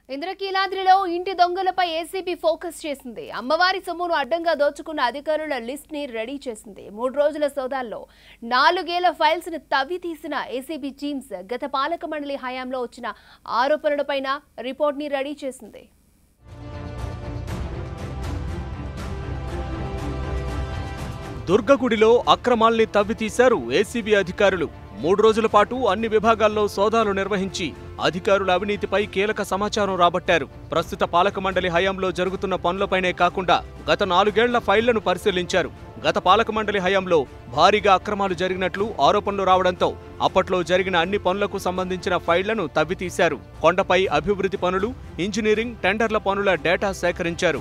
ఇంద్రకీలాద్రిలో ఇంటి దొంగలపై ACB focus చేసింది అమ్మవారి సొమ్మును అడ్డంగా దోచుకున్న అధికారుల లిస్ట్ ని రెడీ చేసింది మూడు రోజుల సోదాల్లో నాలుగేళ్ల ఫైల్స్ ను తవ్వి తీసిన ఏసీబీ టీమ్స్ గత పాలక మండలి హయాంలో వచ్చిన ఆరోపణలపైన రిపోర్ట్ ని రెడీ చేసింది దుర్గగుడిలో అక్రమాల్ని తవ్వితీశారు ఏసీబీ అధికారులు మూడు రోజుల పాటు అన్ని విభాగాల్లో సోదాలు నిర్వహించి అధికారుల అవినీతిపై కీలక సమాచారం రాబట్టారు ప్రస్తుత పాలక మండలి హయాంలో జరుగుతున్న పనులపైనే కాకుండా గత నాలుగేళ్ల ఫైళ్లను పరిశీలించారు గత పాలక మండలి హయాంలో భారీగా అక్రమాలు జరిగినట్లు ఆరోపణలు రావడంతో అప్పట్లో జరిగిన అన్ని పనులకు సంబంధించిన ఫైళ్లను తవ్వితీశారు కొండపై అభివృద్ధి పనులు ఇంజనీరింగ్ టెండర్ల పనుల డేటా సేకరించారు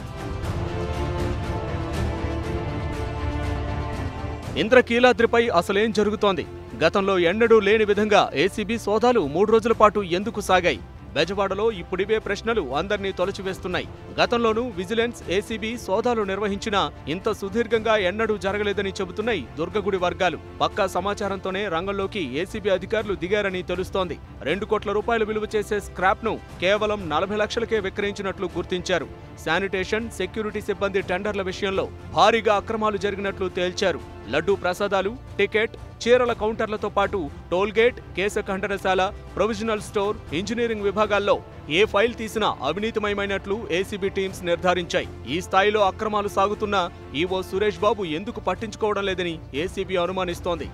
ఇంద్రకీలాద్రిపై అసలేం జరుగుతోంది గతంలో ఎన్నడూ లేని విధంగా ఏసీబీ సోదాలు మూడు రోజుల పాటు ఎందుకు సాగాయి బెజవాడలో ఇప్పుడివే ప్రశ్నలు అందర్నీ తొలచివేస్తున్నాయి గతంలోనూ విజిలెన్స్ ఏసీబీ సోదాలు నిర్వహించినా ఇంత సుదీర్ఘంగా ఎన్నడూ జరగలేదని చెబుతున్నాయి దుర్గగుడి వర్గాలు పక్కా సమాచారంతోనే రంగంలోకి ఏసీబీ అధికారులు దిగారని తెలుస్తోంది రెండు కోట్ల రూపాయలు విలువ చేసే స్క్రాప్ ను కేవలం నలభై లక్షలకే విక్రయించినట్లు గుర్తించారు శానిటేషన్ సెక్యూరిటీ సిబ్బంది టెండర్ల విషయంలో భారీగా అక్రమాలు జరిగినట్లు తేల్చారు లడ్డూ ప్రసాదాలు టికెట్ చీరల కౌంటర్లతో పాటు టోల్గేట్ కేశ ఖండనశాల ప్రొవిజనల్ స్టోర్ ఇంజనీరింగ్ విభాగాల్లో ఏ ఫైల్ తీసినా అవినీతిమయమైనట్లు ఏసీబీ టీమ్స్ నిర్ధారించాయి ఈ స్థాయిలో అక్రమాలు సాగుతున్నా ఈవో సురేష్ బాబు ఎందుకు పట్టించుకోవడం లేదని ఏసీబీ అనుమానిస్తోంది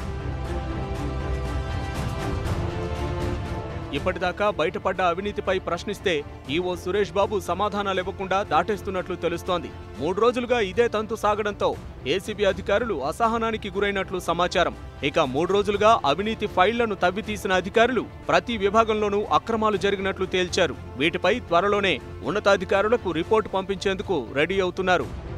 ఇప్పటిదాకా బయటపడ్డ అవినీతిపై ప్రశ్నిస్తే ఈవో సురేష్ బాబు సమాధానాలివ్వకుండా దాటేస్తున్నట్లు తెలుస్తోంది మూడు రోజులుగా ఇదే తంతు సాగడంతో ఏసీబీ అధికారులు అసహనానికి గురైనట్లు సమాచారం ఇక మూడు రోజులుగా అవినీతి ఫైళ్లను తవ్వితీసిన అధికారులు ప్రతి విభాగంలోనూ అక్రమాలు జరిగినట్లు తేల్చారు వీటిపై త్వరలోనే ఉన్నతాధికారులకు రిపోర్టు పంపించేందుకు రెడీ అవుతున్నారు